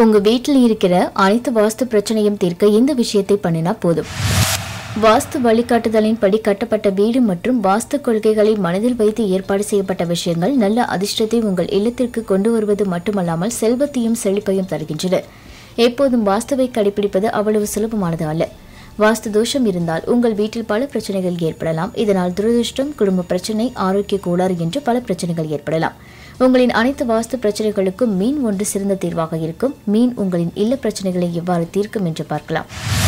உங்க வீட்டில் இருக்கிற அனைத்து வாஸ்து பிரச்சனையும் தீர்க்க இந்த விஷயத்தை பண்ணினா போதும் வாஸ்து வழிகாட்டுதலின்படி கட்டப்பட்ட வீடு மற்றும் வாஸ்து கொள்கைகளை மனதில் வைத்து ஏற்பாடு செய்யப்பட்ட விஷயங்கள் நல்ல அதிர்ஷ்டத்தை உங்கள் இல்லத்திற்கு கொண்டு வருவது மட்டுமல்லாமல் செல்வத்தையும் செழிப்பையும் தருகின்றன எப்போதும் வாஸ்துவை கடைபிடிப்பது அவ்வளவு சுலபமானது அல்ல வாஸ்து தோஷம் இருந்தால் உங்கள் வீட்டில் பல பிரச்சனைகள் ஏற்படலாம் இதனால் துரதிருஷ்டம் குடும்ப பிரச்சனை ஆரோக்கிய கோளாறு என்று பல பிரச்சனைகள் ஏற்படலாம் உங்களின் அனைத்து வாஸ்து பிரச்சனைகளுக்கும் மீன் ஒன்று சிறந்த தீர்வாக இருக்கும் மீன் உங்களின் இல்ல பிரச்சனைகளை எவ்வாறு தீர்க்கும் என்று பார்க்கலாம்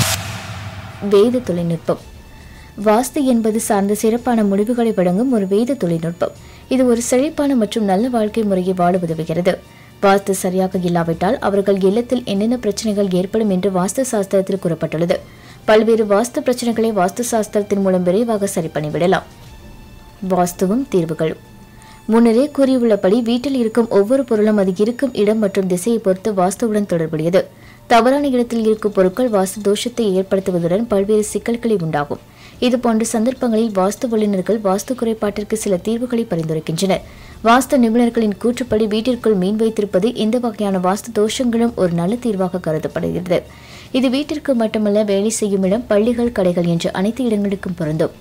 வேத தொழில்நுட்பம் வாஸ்து என்பது சார்ந்த சிறப்பான முடிவுகளை வழங்கும் ஒரு வேத தொழில்நுட்பம் இது ஒரு செழிப்பான மற்றும் நல்ல வாழ்க்கை முறையை வாழ உதவுகிறது வாஸ்து சரியாக இல்லாவிட்டால் அவர்கள் இல்லத்தில் என்னென்ன பிரச்சனைகள் ஏற்படும் என்று வாஸ்து சாஸ்திரத்தில் கூறப்பட்டுள்ளது பல்வேறு வாஸ்து பிரச்சனைகளை வாஸ்து சாஸ்திரத்தின் மூலம் விரைவாக சரி பண்ணிவிடலாம் வாஸ்துவும் தீர்வுகளும் முன்னரே கூறியுள்ளபடி வீட்டில் இருக்கும் ஒவ்வொரு பொருளும் அது இருக்கும் இடம் மற்றும் திசையை பொறுத்து வாஸ்துவுடன் தொடர்புடையது தவறான இடத்தில் இருக்கும் பொருட்கள் வாஸ்து தோஷத்தை ஏற்படுத்துவதுடன் பல்வேறு சிக்கல்களை உண்டாகும் இதுபோன்ற சந்தர்ப்பங்களில் வாஸ்து வல்லுநர்கள் வாஸ்து குறைபாட்டிற்கு சில தீர்வுகளை பரிந்துரைக்கின்றனர் வாஸ்து நிபுணர்களின் கூற்றுப்படி வீட்டிற்குள் மீன் வைத்திருப்பது எந்த வகையான வாஸ்து தோஷங்களும் ஒரு நல்ல தீர்வாக கருதப்படுகிறது இது வீட்டிற்கு மட்டுமல்ல வேலை செய்யும் இடம் பள்ளிகள் கடைகள் என்று அனைத்து இடங்களுக்கும் பொருந்தும்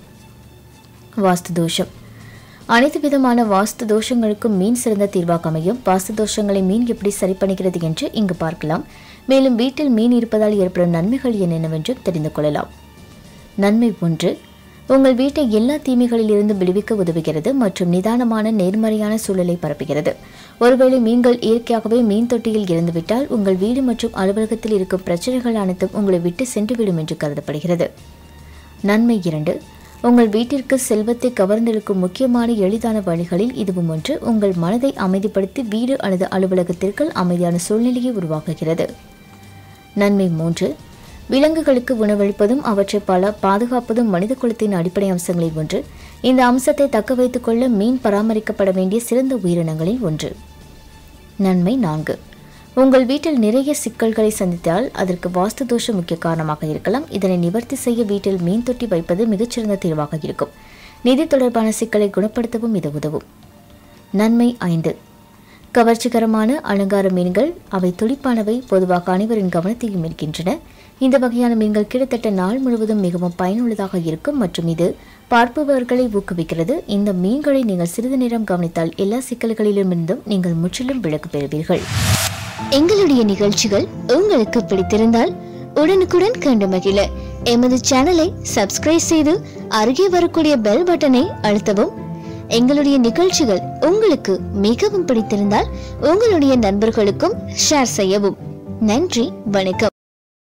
வாஸ்து தோஷம் அனைத்து விதமான வாஸ்து தோஷங்களுக்கும் மீன் சிறந்த தீர்வாக அமையும் வாஸ்து தோஷங்களை மீன் எப்படி சரி பண்ணுகிறது என்று இங்கு பார்க்கலாம் மேலும் வீட்டில் மீன் இருப்பதால் ஏற்படும் நன்மைகள் என்னென்னவென்று தெரிந்து கொள்ளலாம் நன்மை ஒன்று உங்கள் வீட்டை எல்லா தீமைகளிலிருந்து விடுவிக்க உதவுகிறது மற்றும் நிதானமான நேர்மறையான சூழலை பரப்புகிறது ஒருவேளை மீன்கள் இயற்கையாகவே மீன் தொட்டியில் இறந்துவிட்டால் உங்கள் வீடு மற்றும் அலுவலகத்தில் இருக்கும் பிரச்சனைகள் அனைத்தும் உங்களை விட்டு சென்றுவிடும் என்று கருதப்படுகிறது நன்மை இரண்டு உங்கள் வீட்டிற்கு செல்வத்தை கவர்ந்தெடுக்கும் முக்கியமான எளிதான வழிகளில் இதுவும் ஒன்று உங்கள் மனதை அமைதிப்படுத்தி வீடு அல்லது அலுவலகத்திற்குள் அமைதியான சூழ்நிலையை உருவாக்குகிறது நன்மை மூன்று விலங்குகளுக்கு உணவளிப்பதும் அவற்றை பல பாதுகாப்பதும் மனித குலத்தின் அடிப்படை அம்சங்களில் ஒன்று இந்த அம்சத்தை தக்க வைத்துக் கொள்ள மீன் பராமரிக்கப்பட வேண்டிய சிறந்த உயிரினங்களில் ஒன்று நன்மை நான்கு உங்கள் வீட்டில் நிறைய சிக்கல்களை சந்தித்தால் அதற்கு வாஸ்து தோஷம் முக்கிய காரணமாக இருக்கலாம் இதனை நிவர்த்தி செய்ய வீட்டில் மீன் தொட்டி வைப்பது மிகச்சிறந்த தீர்வாக இருக்கும் நிதி தொடர்பான சிக்கலை குணப்படுத்தவும் இது உதவும் நன்மை ஐந்து கவர்ச்சிகரமான அலங்கார மீன்கள் அவை துடிப்பானவை பொதுவாக அனைவரின் கவனத்தையும் ஈர்க்கின்றன இந்த வகையான மீன்கள் கிட்டத்தட்ட நாள் முழுவதும் மிகவும் பயனுள்ளதாக இருக்கும் மற்றும் இது பார்ப்பவர்களை ஊக்குவிக்கிறது இந்த மீன்களை நீங்கள் சிறிது நேரம் கவனித்தால் எல்லா சிக்கல்களிலுமிருந்தும் நீங்கள் முற்றிலும் விலக்கு பெறுவீர்கள் எங்களுடைய நிகழ்ச்சிகள் உங்களுக்கு பிடித்திருந்தால் உடனுக்குடன் கண்டு மகிழ எமது சேனலை சப்ஸ்கிரைப் செய்து அருகே வரக்கூடிய பெல் பட்டனை அழுத்தவும் எங்களுடைய நிகழ்ச்சிகள் உங்களுக்கு மிகவும் பிடித்திருந்தால் உங்களுடைய நண்பர்களுக்கும் ஷேர் செய்யவும் நன்றி வணக்கம்